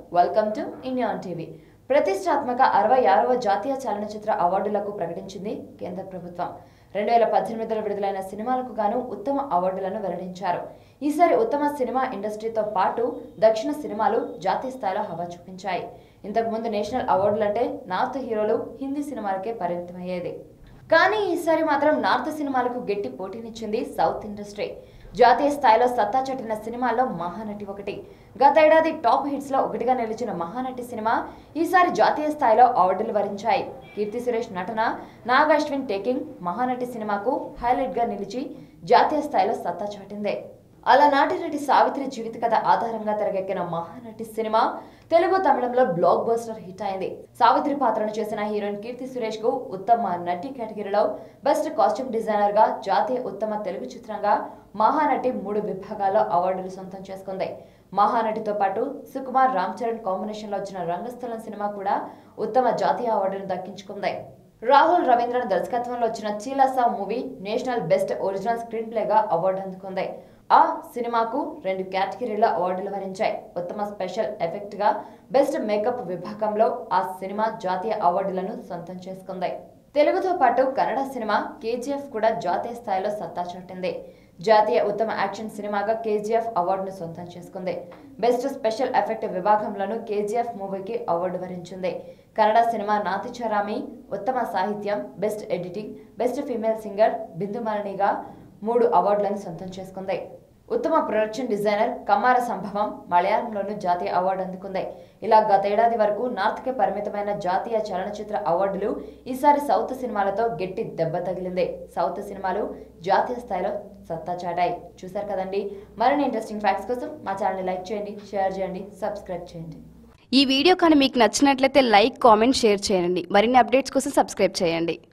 welcome to India TV ప్రతిష్టాత్మక అరవై ఆరవ జాతీయ చలనచిత్ర అవార్డులకు ప్రకటించింది కేంద్ర ప్రభుత్వం రెండు వేల పద్దెనిమిదిలో విడుదలైన సినిమాలకు గాను ఉత్తమ అవార్డులను వెల్లడించారు ఈసారి ఉత్తమ సినిమా ఇండస్ట్రీతో పాటు దక్షిణ సినిమాలు జాతీయ స్థాయిలో హవా చూపించాయి ఇంతకుముందు నేషనల్ అవార్డులంటే నార్త్ హీరోలు హిందీ సినిమాలకే పరిమితమయ్యేది కానీ ఈసారి మాత్రం నార్త్ సినిమాలకు గట్టి పోటీనిచ్చింది సౌత్ ఇండస్ట్రీ జాతీయ స్థాయిలో సత్తా చాటిన సినిమాల్లో మహానటి ఒకటి గత ఏడాది టాప్ హిట్స్ లో ఒకటిగా నిలిచిన మహానటి సినిమా ఈసారి జాతీయ స్థాయిలో అవార్డులు వరించాయి కీర్తి సురేష్ నటన నాగ్ అశ్విన్ టేకింగ్ మహానటి సినిమాకు హైలైట్ గా నిలిచి జాతీయ స్థాయిలో సత్తా చాటింది అలనాటి నటి సావిత్రి జీవిత కథ ఆధారంగా తెరకెక్కిన మహానటి సినిమా తెలుగు తమిళంలో బ్లాక్ బస్టర్ హిట్ అయింది సావిత్రి పాత్రను చేసిన హీరోయిన్ కీర్తి సురేష్ కు ఉత్తమ నటి కేటగిరీలో బెస్ట్ కాస్ట్యూమ్ డిజైనర్ గా జాతీయ ఉత్తమ తెలుగు చిత్రంగా మహానటి మూడు విభాగాల్లో అవార్డులు సొంతం చేసుకుంది మహానటితో పాటు సుకుమార్ రామ్ చరణ్ కాంబినేషన్ లో వచ్చిన రంగస్థలం సినిమా కూడా ఉత్తమ జాతీయ అవార్డును దక్కించుకుంది రాహుల్ రవీంద్రన్ దర్శకత్వంలో వచ్చిన చీలసా మూవీ నేషనల్ బెస్ట్ ఒరిజినల్ స్క్రీన్ ప్లేగా అవార్డు అందుకుంది ఆ సినిమాకు రెండు కేటగిరీల్లో అవార్డులు వరించాయి ఉత్తమ స్పెషల్ ఎఫెక్ట్ గా బెస్ట్ మేకప్ విభాగంలో ఆ సినిమా జాతీయ అవార్డులను సొంతం చేసుకుంది తెలుగుతో పాటు కన్నడ సినిమా కేజీఎఫ్ కూడా జాతీయ స్థాయిలో సత్తా చాటింది జాతీయ ఉత్తమ యాక్షన్ సినిమాగా కేజీఎఫ్ అవార్డును సొంతం చేసుకుంది బెస్ట్ స్పెషల్ ఎఫెక్ట్ విభాగంలోనూ కేజీఎఫ్ మూవీకి అవార్డు వరించింది కన్నడ సినిమా నాతిచరామి ఉత్తమ సాహిత్యం best editing best female singer బిందుమాలినిగా మూడు అవార్డులను సొంతం చేసుకుంది ఉత్తమ ప్రొడక్షన్ డిజైనర్ కమార సంభవం మలయాళంలోనూ జాతీయ అవార్డు అందుకుంది ఇలా గతేడాది వరకు నార్త్కే పరిమితమైన జాతీయ చలనచిత్ర అవార్డులు ఈసారి సౌత్ సినిమాలతో గట్టి దెబ్బ తగిలింది సౌత్ సినిమాలు జాతీయ స్థాయిలో సత్తా చాటాయి చూశారు కదండి మరిన్ని ఇంట్రెస్టింగ్ ఫ్యాక్ట్స్ కోసం మా ఛానల్ని లైక్ చేయండి షేర్ చేయండి సబ్స్క్రైబ్ చేయండి ఈ వీడియో కానీ మీకు నచ్చినట్లయితే లైక్ కామెంట్ షేర్ చేయండి మరిన్ని అప్డేట్స్ కోసం సబ్స్క్రైబ్ చేయండి